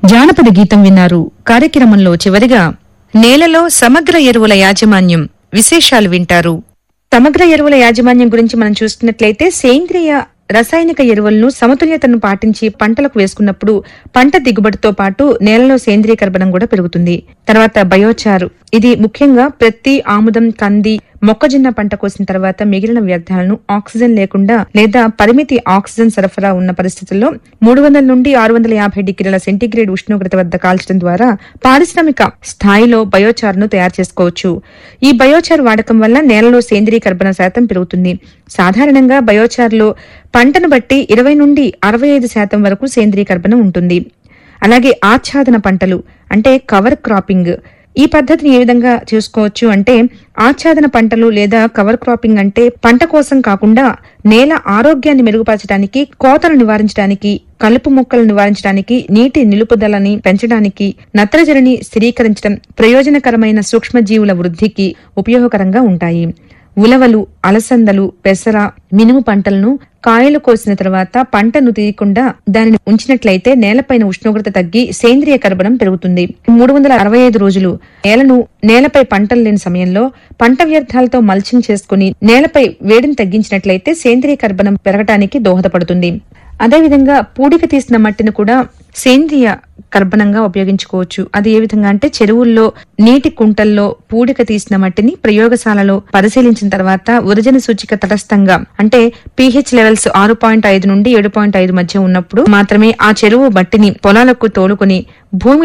జానపద గీతం విన్నారు కార్యక్రమంలో చివరిగా నేలలో సమగ్ర ఎరువుల యాజమాన్యం విశేషాలు వింటారు సమగ్ర ఎరువుల యాజమాన్యం గురించి మనం చూస్తున్నట్లయితే సేంద్రియ రసాయనిక ఎరువులను సమతుల్యతను పాటించి పంటలకు వేసుకున్నప్పుడు పంట దిగుబడితో పాటు నేలలో సేంద్రియ కర్బనం కూడా పెరుగుతుంది తర్వాత బయోచారు ఇది ముఖ్యంగా ప్రతి ఆముదం కంది మొక్కజొన్న పంట కోసిన తర్వాత మిగిలిన వ్యర్థాలను ఆక్సిజన్ లేకుండా లేదా పరిమితి ఆక్సిజన్ సరఫరా ఉన్న పరిస్థితుల్లో మూడు వందల నుండి ఆరు వందల యాభై డిగ్రీల సెంటీగ్రేడ్ ఉష్ణోగ్రత వద్ద కాల్చడం ద్వారా పారిశ్రామిక స్థాయిలో బయోచార్ను తయారు చేసుకోవచ్చు ఈ బయోచార్ వాడకం వల్ల నేలలో సేంద్రీయ కర్బన శాతం పెరుగుతుంది సాధారణంగా బయోచార్లో పంటను బట్టి ఇరవై నుండి అరవై ఐదు శాతం వరకు సేంద్రీయ కర్బనం ఉంటుంది అలాగే ఆచ్ఛాదన పంటలు అంటే కవర్ క్రాపింగ్ ఈ పద్ధతిని ఏ విధంగా చూసుకోవచ్చు అంటే ఆచ్ఛాదన పంటలు లేదా కవర్ క్రాపింగ్ అంటే పంట కోసం కాకుండా నేల ఆరోగ్యాన్ని మెరుగుపరచడానికి కోతలు నివారించడానికి కలుపు మొక్కలు నివారించడానికి నీటి నిలుపుదలని పెంచడానికి నత్రజనిని స్థిరీకరించడం ప్రయోజనకరమైన సూక్ష్మజీవుల వృద్ధికి ఉపయోగకరంగా ఉంటాయి ఉలవలు అలసందలు పెసర మినుము పంటలను కాయలు కోసిన తర్వాత పంటను తీయకుండా దానిని ఉంచినట్లయితే నేలపైన ఉష్ణోగ్రత తగ్గి సేంద్రియ కర్బనం పెరుగుతుంది మూడు వందల అరవై ఐదు రోజులు నేలను నేలపై పంటలు లేని సమయంలో పంట వ్యర్థాలతో మల్చింగ్ చేసుకుని నేలపై వేడిని తగ్గించినట్లయితే సేంద్రియ కర్బనం పెరగటానికి దోహదపడుతుంది అదేవిధంగా పూడిక తీసిన మట్టిని కూడా సేంద్రియ కర్బనంగా ఉపయోగించుకోవచ్చు అది ఏ విధంగా అంటే చెరువుల్లో నీటి కుంటల్లో పూడిక తీసిన మట్టిని ప్రయోగశాలలో పరిశీలించిన తర్వాత ఉరజన సూచిక తటస్థంగా అంటే పీహెచ్ లెవెల్స్ ఆరు పాయింట్ ఐదు నుండి ఏడు పాయింట్ ఐదు మధ్య ఉన్నప్పుడు మాత్రమే ఆ చెరువు మట్టిని పొలాలకు తోలుకొని భూమి